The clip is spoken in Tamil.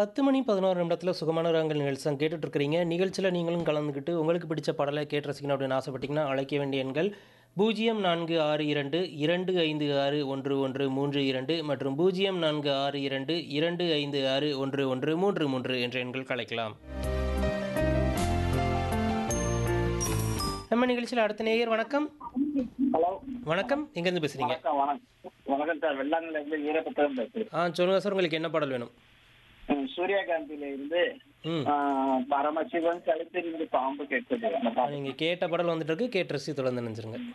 பத்து மணி பதினோரு நிமிடத்தில் சுகமான ராங்கல் நிகழ்ச்சி தான் கேட்டுட்டு இருக்கிறீங்க நிகழ்ச்சியில் நீங்களும் கலந்துக்கிட்டு உங்களுக்கு பிடிச்ச பாடலை கேட்டு ரசிக்கணும் அப்படின்னு ஆசைப்பட்டீங்கன்னா அழைக்க வேண்டிய எண்கள் பூஜ்ஜியம் நான்கு ஆறு இரண்டு இரண்டு ஐந்து ஆறு ஒன்று ஒன்று மூன்று இரண்டு மற்றும் பூஜ்ஜியம் நான்கு ஆறு இரண்டு இரண்டு ஐந்து ஆறு ஒன்று ஒன்று மூன்று மூன்று என்ற எண்கள் அழைக்கலாம் நம்ம நிகழ்ச்சியில் அடுத்த நேயர் வணக்கம் ஹலோ வணக்கம் எங்கேருந்து பேசுகிறீங்க வணக்கம் வணக்கம் வணக்கம் சார் வெள்ளாங்கல்ல இருந்து ஈரப்பத்திரம் பேசுறேன் ஆ சொல்லுங்கள் சார் உங்களுக்கு என்ன பாடல் வேணும் ம், சூரியகாந்தியில இருந்து ம் ஆ, பரமசிவன் கழுத்திலிருந்து பாம்பு கேட்குது அந்த பாட்டு நீங்கள் கேட்ட பாடல் வந்துட்டு இருக்கு கேட்டு ரசி தொடர்ந்து நினைச்சிருங்க